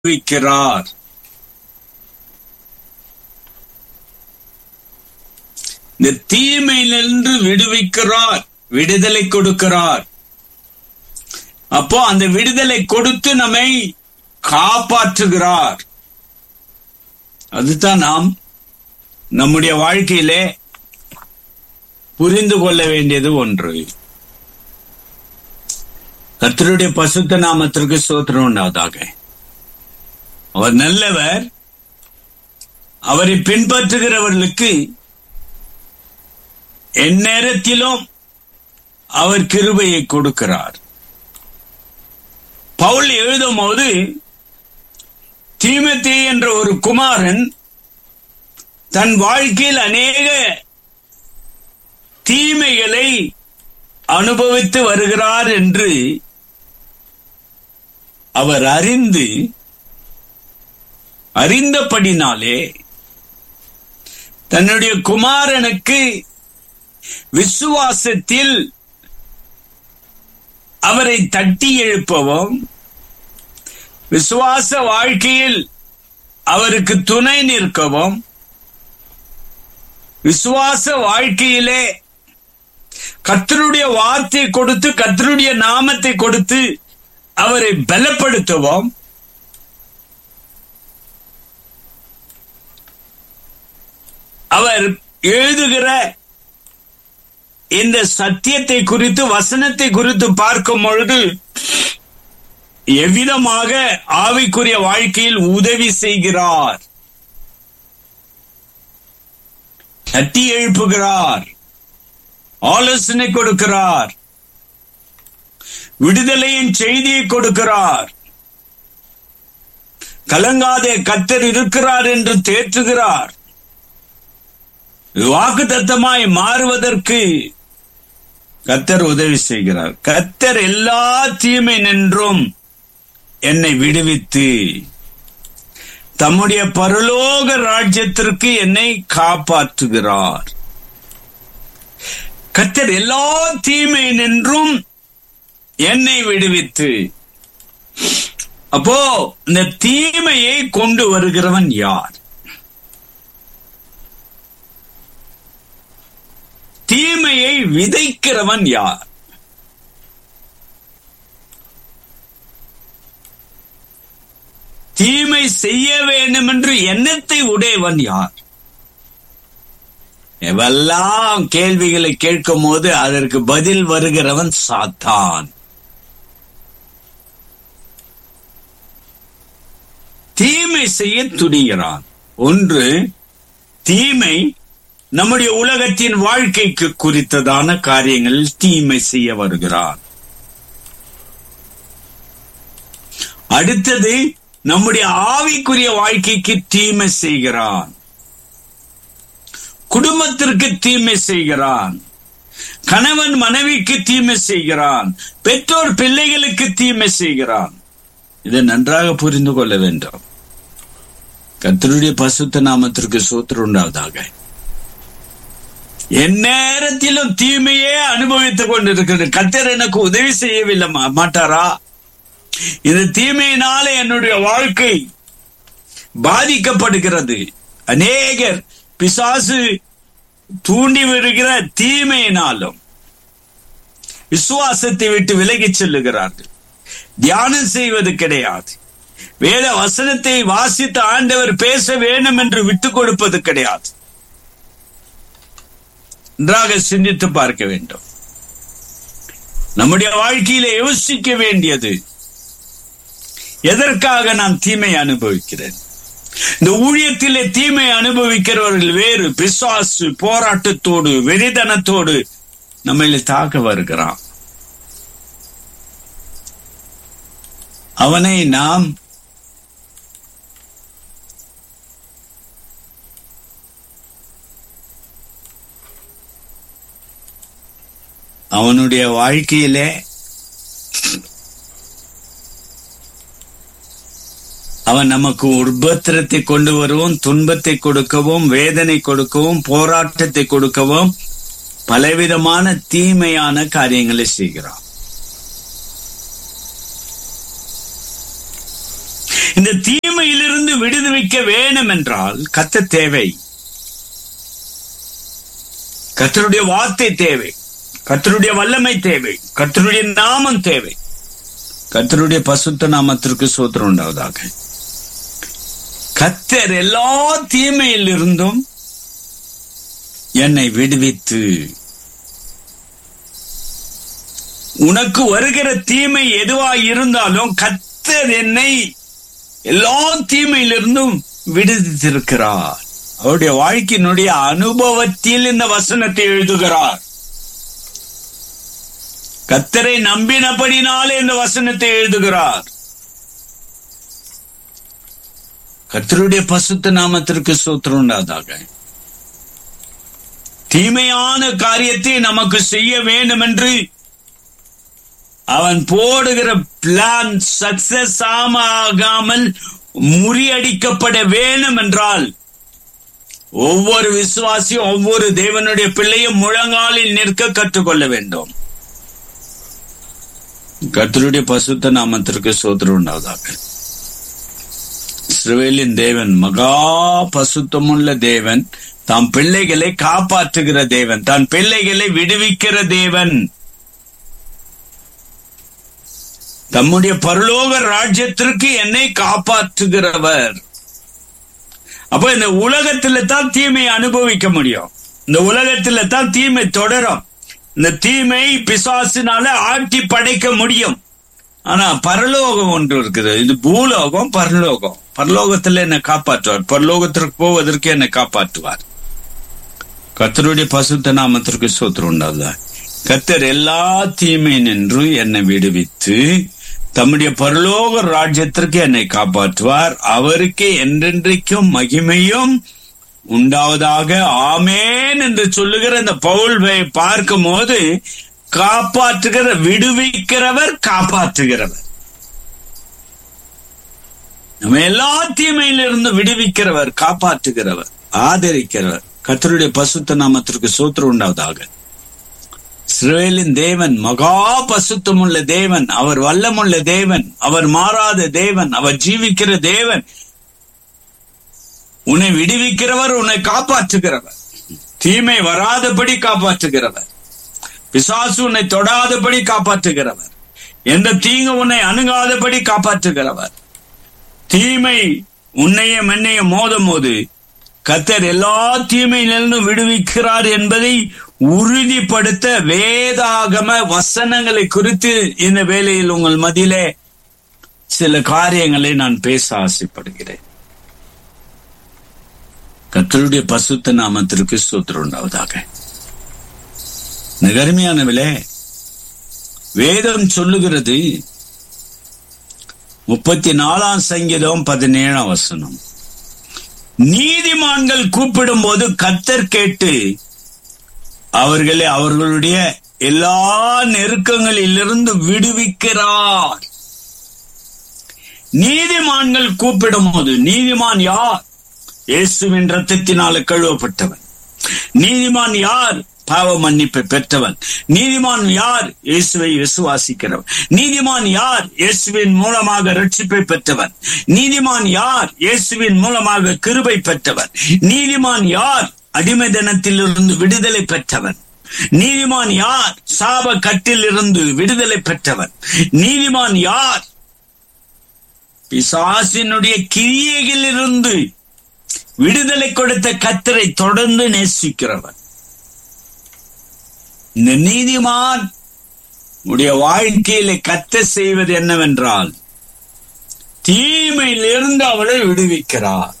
விடுவிக்கிறார் இந்த தீமையிலிருந்து விடுவிக்கிறார் விடுதலை கொடுக்கிறார் அப்போ அந்த விடுதலை கொடுத்து நம்மை காப்பாற்றுகிறார் அதுதான் நாம் நம்முடைய வாழ்க்கையிலே புரிந்து கொள்ள வேண்டியது ஒன்று கர்த்தருடைய பசுத்த நாமத்திற்கு சோத்திரம் உண்டாவதாக அவர் நல்லவர் அவரை பின்பற்றுகிறவர்களுக்கு எந்நேரத்திலும் அவர் கிருபையை கொடுக்கிறார் பவுல் எழுதும் போது தீமத்தே என்ற ஒரு குமாரன் தன் வாழ்க்கையில் அநேக தீமைகளை அனுபவித்து வருகிறார் என்று அவர் அறிந்து அறிந்தபடினாலே தன்னுடைய குமாரனுக்கு விசுவாசத்தில் அவரை தட்டி எழுப்பவும் விசுவாச வாழ்க்கையில் அவருக்கு துணை நிற்கவும் விசுவாச வாழ்க்கையிலே கத்தருடைய வார்த்தை கொடுத்து கத்தருடைய நாமத்தை கொடுத்து அவரை பலப்படுத்தவும் அவர் எழுதுகிற இந்த சத்தியத்தை குறித்து வசனத்தை குறித்து பார்க்கும் பொழுது எவ்விதமாக ஆவிக்குரிய வாழ்க்கையில் உதவி செய்கிறார் தட்டி எழுப்புகிறார் ஆலோசனை கொடுக்கிறார் விடுதலையின் செய்தியை கொடுக்கிறார் கலங்காதே கத்தர் இருக்கிறார் என்று தேற்றுகிறார் வாக்கு தத்தமாய் மாறுவதற்கு கத்தர் உதவி செய்கிறார் கத்தர் எல்லா தீமை நின்றும் என்னை விடுவித்து தம்முடைய பரலோக ராஜ்யத்திற்கு என்னை காப்பாற்றுகிறார் கத்தர் எல்லா தீமை நின்றும் என்னை விடுவித்து அப்போ இந்த தீமையை கொண்டு வருகிறவன் யார் தீமையை விதைக்கிறவன் யார் தீமை செய்ய வேண்டும் என்று எண்ணத்தை உடையவன் யார் எவெல்லாம் கேள்விகளை கேட்கும் போது அதற்கு பதில் வருகிறவன் சாத்தான் தீமை செய்ய துணிகிறான் ஒன்று தீமை நம்முடைய உலகத்தின் வாழ்க்கைக்கு குறித்ததான காரியங்களில் தீமை செய்ய வருகிறான் அடுத்தது நம்முடைய ஆவிக்குரிய வாழ்க்கைக்கு தீமை செய்கிறான் குடும்பத்திற்கு தீமை செய்கிறான் கணவன் மனைவிக்கு தீமை செய்கிறான் பெற்றோர் பிள்ளைகளுக்கு தீமை செய்கிறான் இதை நன்றாக புரிந்து கொள்ள வேண்டும் கத்தருடைய பசுத்த நாமத்திற்கு சூத்திரம் உண்டாவதாக எந்நேரத்திலும் தீமையே அனுபவித்துக் கொண்டிருக்கிறது கத்தர் எனக்கு உதவி செய்யவில்லை மாட்டாரா இந்த தீமையினால என்னுடைய வாழ்க்கை பாதிக்கப்படுகிறது அநேகர் பிசாசு தூண்டி விடுகிற தீமையினாலும் விசுவாசத்தை விட்டு விலகிச் செல்லுகிறார்கள் தியானம் செய்வது கிடையாது வேத வசனத்தை வாசித்த ஆண்டவர் பேச வேண்டும் என்று விட்டுக் கொடுப்பது கிடையாது நன்றாக சிந்தித்து பார்க்க வேண்டும் நம்முடைய வாழ்க்கையில யோசிக்க வேண்டியது எதற்காக நான் தீமை அனுபவிக்கிறேன் இந்த ஊழியத்திலே தீமை அனுபவிக்கிறவர்கள் வேறு பிசாசு போராட்டத்தோடு வெறிதனத்தோடு நம்மளை தாக்க வருகிறான் அவனை நாம் அவனுடைய வாழ்க்கையிலே அவன் நமக்கு உபத்திரத்தை கொண்டு வரவும் துன்பத்தை கொடுக்கவும் வேதனை கொடுக்கவும் போராட்டத்தை கொடுக்கவும் பலவிதமான தீமையான காரியங்களை செய்கிறான் இந்த தீமையிலிருந்து விடுவிக்க வேணும் என்றால் கத்த தேவை கத்தருடைய வார்த்தை தேவை கத்தருடைய வல்லமை தேவை கத்தருடைய நாமம் தேவை கத்தருடைய பசுத்த நாமத்திற்கு சோத்திரம் உண்டாவதாக கத்தர் எல்லா தீமையில் இருந்தும் என்னை விடுவித்து உனக்கு வருகிற தீமை எதுவாய் இருந்தாலும் கத்தர் என்னை எல்லா தீமையிலிருந்தும் விடுவித்திருக்கிறார் அவருடைய வாழ்க்கையினுடைய அனுபவத்தில் இந்த வசனத்தை எழுதுகிறார் கத்தரை நம்பினபடினாலே இந்த வசனத்தை எழுதுகிறார் கத்தருடைய பசுத்த நாமத்திற்கு சூத்திரம் உண்டாதாக தீமையான காரியத்தை நமக்கு செய்ய வேண்டும் என்று அவன் போடுகிற பிளான் சக்சஸ் ஆகாமல் முறியடிக்கப்பட வேணும் என்றால் ஒவ்வொரு விசுவாசியும் ஒவ்வொரு தேவனுடைய பிள்ளையும் முழங்காலில் நிற்க கற்றுக்கொள்ள வேண்டும் கர்த்தருடைய பசுத்த நாமத்திற்கு சோதரம் உண்டாவதாக இஸ்ரவேலின் தேவன் மகா பசுத்தமுள்ள தேவன் தாம் பிள்ளைகளை காப்பாற்றுகிற தேவன் தான் பிள்ளைகளை விடுவிக்கிற தேவன் தம்முடைய பரலோக ராஜ்யத்திற்கு என்னை காப்பாற்றுகிறவர் அப்ப இந்த உலகத்துல தான் தீமையை அனுபவிக்க முடியும் இந்த உலகத்துல தான் தீமை தொடரும் இந்த தீமை பிசாசினால ஆட்டி படைக்க முடியும் ஆனா பரலோகம் ஒன்று இருக்குது இது பூலோகம் பரலோகம் பரலோகத்துல என்னை காப்பாற்றுவார் பரலோகத்திற்கு போவதற்கு என்னை காப்பாற்றுவார் கத்தருடைய பசுத்த நாமத்திற்கு சோத்திரம் உண்டாதா கத்தர் எல்லா தீமை நின்று என்னை விடுவித்து தம்முடைய பரலோக ராஜ்யத்திற்கு என்னை காப்பாற்றுவார் அவருக்கு என்றென்றைக்கும் மகிமையும் உண்டாவதாக ஆமேன் என்று சொல்லுகிற இந்த பவுல் பார்க்கும் போது காப்பாற்றுகிற விடுவிக்கிறவர் காப்பாற்றுகிறவர் நம்ம எல்லா தீமையிலிருந்து விடுவிக்கிறவர் காப்பாற்றுகிறவர் ஆதரிக்கிறவர் கத்தருடைய பசுத்த நாமத்திற்கு சூத்திரம் உண்டாவதாக இஸ்ரேலின் தேவன் மகா பசுத்தமுள்ள தேவன் அவர் வல்லமுள்ள தேவன் அவர் மாறாத தேவன் அவர் ஜீவிக்கிற தேவன் உன்னை விடுவிக்கிறவர் உன்னை காப்பாற்றுகிறவர் தீமை வராதபடி காப்பாற்றுகிறவர் பிசாசு உன்னை தொடாதபடி காப்பாற்றுகிறவர் எந்த தீங்கு உன்னை அணுகாதபடி காப்பாற்றுகிறவர் தீமை உன்னைய மண்ணைய மோதும் போது கத்தர் எல்லா தீமையிலிருந்து விடுவிக்கிறார் என்பதை உறுதிப்படுத்த வேதாகம வசனங்களை குறித்து இந்த வேளையில் உங்கள் மதியிலே சில காரியங்களை நான் பேச ஆசைப்படுகிறேன் கத்தருடைய பசுத்த நாமத்திற்கு சூத்திரம் உண்டாவதாக நகர்மையானவிலே வேதம் சொல்லுகிறது முப்பத்தி நாலாம் சங்கீதம் பதினேழாம் வசனம் நீதிமான்கள் கூப்பிடும் போது கத்தர் கேட்டு அவர்களை அவர்களுடைய எல்லா நெருக்கங்களிலிருந்து விடுவிக்கிறார் நீதிமான்கள் கூப்பிடும் போது நீதிமான் யார் இயேசுவின் ரத்தத்தினால கழுவப்பட்டவன் நீதிமான் யார் பாவ மன்னிப்பை பெற்றவன் நீதிமான் யார் இயேசுவை விசுவாசிக்கிறவன் நீதிமான் யார் இயேசுவின் மூலமாக ரட்சிப்பை பெற்றவன் நீதிமான் யார் இயேசுவின் மூலமாக கிருபை பெற்றவன் நீதிமான் யார் அடிமை தினத்திலிருந்து விடுதலை பெற்றவன் நீதிமான் யார் சாப கட்டில் இருந்து விடுதலை பெற்றவன் நீதிமான் யார் பிசாசினுடைய கிரியைகளிலிருந்து விடுதலை கொடுத்த கத்தரை தொடர்ந்து நேசிக்கிறவன் இந்த நீதிமான் உடைய வாழ்க்கையில கத்த செய்வது என்னவென்றால் தீமையிலிருந்து அவளை விடுவிக்கிறார்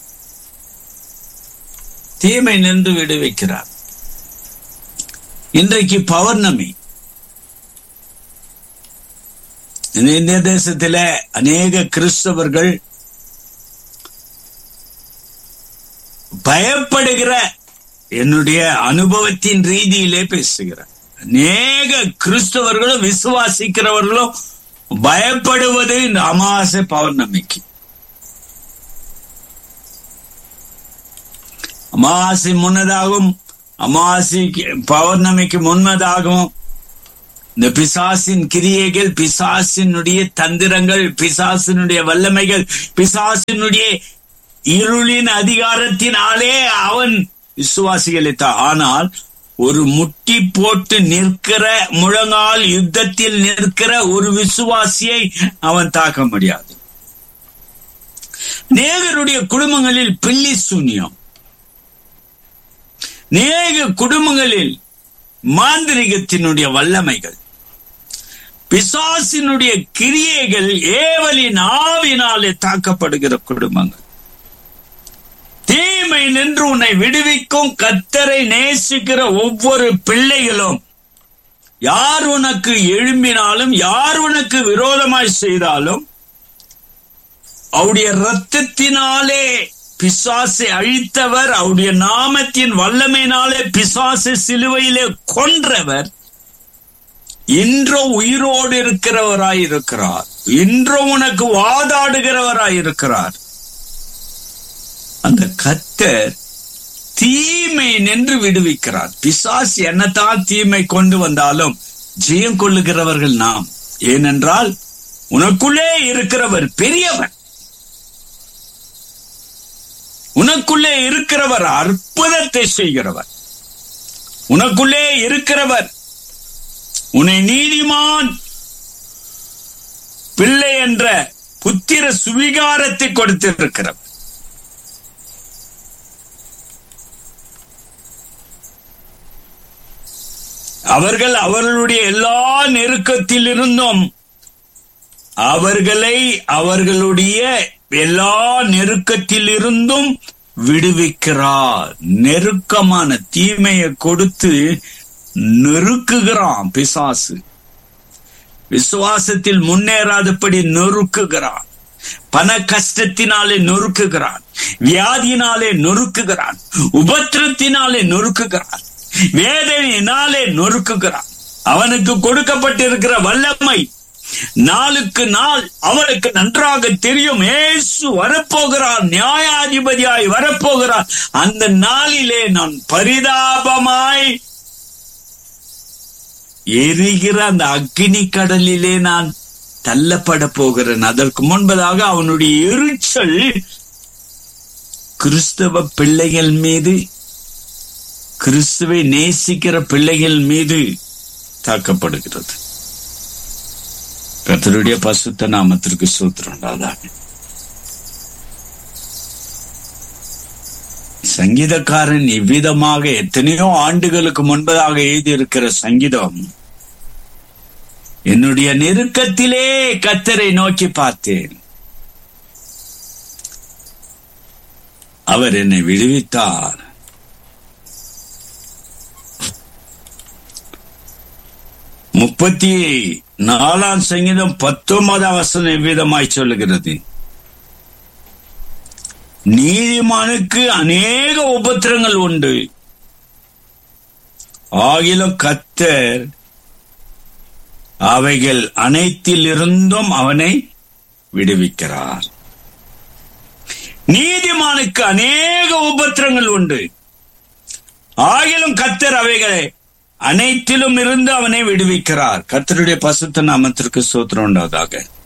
தீமை நின்று விடுவிக்கிறார் இன்றைக்கு பௌர்ணமி இந்த இந்திய தேசத்தில அநேக கிறிஸ்தவர்கள் பயப்படுகிற என்னுடைய அனுபவத்தின் ரீதியிலே பேசுகிறார் அநேக கிறிஸ்தவர்களும் விசுவாசிக்கிறவர்களும் பயப்படுவது இந்த அமாவாசை பௌர்ணமிக்கு அமாவாசை முன்னதாகவும் அமாவாசைக்கு பௌர்ணமிக்கு முன்னதாகவும் இந்த பிசாசின் கிரியைகள் பிசாசினுடைய தந்திரங்கள் பிசாசினுடைய வல்லமைகள் பிசாசினுடைய இருளின் அதிகாரத்தினாலே அவன் விசுவாசிகளை தா- ஆனால் ஒரு முட்டி போட்டு நிற்கிற முழங்கால் யுத்தத்தில் நிற்கிற ஒரு விசுவாசியை அவன் தாக்க முடியாது நேகருடைய குடும்பங்களில் பில்லி சூன்யம் நேக குடும்பங்களில் மாந்திரிகத்தினுடைய வல்லமைகள் பிசாசினுடைய கிரியைகள் ஏவலின் ஆவினாலே தாக்கப்படுகிற குடும்பங்கள் தீமை நின்று உன்னை விடுவிக்கும் கத்தரை நேசிக்கிற ஒவ்வொரு பிள்ளைகளும் யார் உனக்கு எழும்பினாலும் யார் உனக்கு விரோதமாய் செய்தாலும் அவருடைய ரத்தத்தினாலே பிசாசை அழித்தவர் அவருடைய நாமத்தின் வல்லமையினாலே பிசாசை சிலுவையிலே கொன்றவர் இன்றும் உயிரோடு இருக்கிறவராய் இருக்கிறார் இன்றும் உனக்கு வாதாடுகிறவராய் இருக்கிறார் அந்த கத்தர் தீமை நின்று விடுவிக்கிறார் பிசாசு என்னத்தான் தீமை கொண்டு வந்தாலும் ஜெயம் கொள்ளுகிறவர்கள் நாம் ஏனென்றால் உனக்குள்ளே இருக்கிறவர் பெரியவர் உனக்குள்ளே இருக்கிறவர் அற்புதத்தை செய்கிறவர் உனக்குள்ளே இருக்கிறவர் உன்னை நீதிமான் பிள்ளை என்ற புத்திர சுவிகாரத்தை கொடுத்திருக்கிறவர் அவர்கள் அவர்களுடைய எல்லா நெருக்கத்தில் இருந்தும் அவர்களை அவர்களுடைய எல்லா நெருக்கத்தில் இருந்தும் விடுவிக்கிறார் நெருக்கமான தீமையை கொடுத்து நெருக்குகிறான் பிசாசு விசுவாசத்தில் முன்னேறாதபடி நொறுக்குகிறான் பண கஷ்டத்தினாலே நொறுக்குகிறான் வியாதியினாலே நொறுக்குகிறான் உபத்திரத்தினாலே நொறுக்குகிறான் வேதனையினாலே நொறுக்குகிறான் அவனுக்கு கொடுக்கப்பட்டிருக்கிற வல்லமை நாளுக்கு நாள் அவனுக்கு நன்றாக தெரியும் ஏசு வரப்போகிறான் நியாயாதிபதியாய் வரப்போகிறான் அந்த நாளிலே நான் பரிதாபமாய் எரிகிற அந்த அக்னி கடலிலே நான் தள்ளப்பட போகிறேன் அதற்கு முன்பதாக அவனுடைய எரிச்சல் கிறிஸ்தவ பிள்ளைகள் மீது கிறிஸ்துவை நேசிக்கிற பிள்ளைகள் மீது தாக்கப்படுகிறது கர்த்தருடைய பசுத்த நாமத்திற்கு சூத்திரம் உண்டாதாக சங்கீதக்காரன் இவ்விதமாக எத்தனையோ ஆண்டுகளுக்கு முன்பதாக எழுதியிருக்கிற சங்கீதம் என்னுடைய நெருக்கத்திலே கத்தரை நோக்கி பார்த்தேன் அவர் என்னை விடுவித்தார் முப்பத்தி நாலாம் சங்கீதம் பத்தொன்பதாம் வசனம் எவ்விதமாய் சொல்லுகிறது நீதிமானுக்கு அநேக உபத்திரங்கள் உண்டு ஆகிலும் கத்தர் அவைகள் அனைத்தில் இருந்தும் அவனை விடுவிக்கிறார் நீதிமானுக்கு அநேக உபத்திரங்கள் உண்டு ஆகிலும் கத்தர் அவைகளை அனைத்திலும் இருந்து அவனை விடுவிக்கிறார் கத்தருடைய பசுத்த நாமத்திற்கு சூத்திரம் உண்டாதாக